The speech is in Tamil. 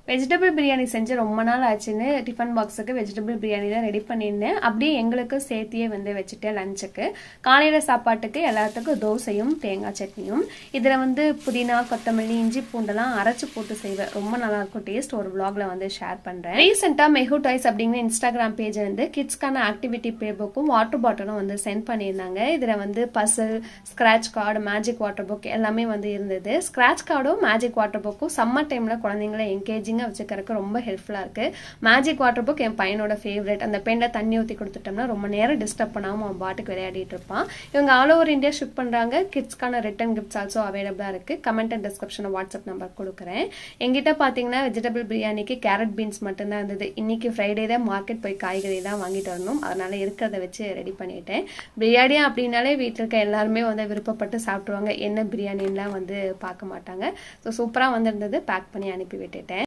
வெஜிடபிள் பிரியாணி செஞ்சு ரொம்ப நாள் ஆச்சுன்னு டிஃபன் பாக்ஸுக்கு வெஜிடபிள் பிரியாணி தான் ரெடி பண்ணியிருந்தேன் அப்படியே எங்களுக்கு சேர்த்தியே வந்து வச்சுட்டேன் லஞ்சுக்கு காலையில் சாப்பாட்டுக்கு எல்லாத்துக்கும் தோசையும் தேங்காய் சட்னியும் இதில் வந்து புதினா கொத்தமல்லி இஞ்சி பூண்டெல்லாம் அரைச்சு போட்டு செய்வேன் ரொம்ப நல்லா இருக்கும் டேஸ்ட் ஒரு vlogல வந்து ஷேர் பண்ணுறேன் ரீசெண்டாக மெஹூ டாய்ஸ் அப்படிங்கிற இன்ஸ்டாகிராம் பேஜ் வந்து கிட்ஸ்க்கான ஆக்டிவிட்டி பே புக்கும் வாட்டர் பாட்டிலும் வந்து சென்ட் பண்ணியிருந்தாங்க இதில் வந்து puzzle scratch card magic water book எல்லாமே வந்து இருந்தது ஸ்க்ராட்ச் கார்டும் மேஜிக் வாட்டர் புக்கும் சம்மர் டைமில் குழந்தைங்கள என்கேஜிங்காக வச்சுக்கிறதுக்கு ரொம்ப ஹெல்ப்ஃபுல்லாக இருக்குது மேஜிக் வாட்டர் புக் என் பையனோட ஃபேவரட் அந்த பெண்ணில் தண்ணி ஊற்றி கொடுத்துட்டோம்னா ரொம்ப நேரம் டிஸ்டர்ப் பண்ணாமல் அவன் பாட்டுக்கு விளையாடிட்டு இருப்பான் இவங்க ஆல் ஓவர் இந்தியா ஷிப் பண்ணுறாங்க கிட்ஸ்க்கான ரிட்டன் கிஃப்ட்ஸ் ஆல்சோ அவைலபிளாக இருக்குது கமெண்ட் அண்ட் டிஸ்கிரிப்ஷனில் வாட்ஸ்அப் நம்பர் கொடுக்குறேன் எங்கிட்ட பார்த்தீங்கன்னா வெஜிடபிள் பிரியாணிக்கு கேரட் பீன்ஸ் மட்டும்தான் இருந்தது இன்னைக்கு ஃப்ரைடே தான் மார்க்கெட் போய் காய்கறி தான் வாங்கிட்டு வரணும் அதனால இருக்கிறத வச்சு ரெடி பண்ணிட்டேன் பிரியாணி அப்படின்னாலே வீட்டில் இருக்க எல்லாருமே வந்து விருப்பப்பட்டு சாப்பிடுவாங்க என்ன பிரியாணின்லாம் வந்து பார்க்க மாட்டாங்க ஸோ சூப்பராக வந்திருந்தது பேக் பண்ணி அனுப்பி விட்டுட்டேன்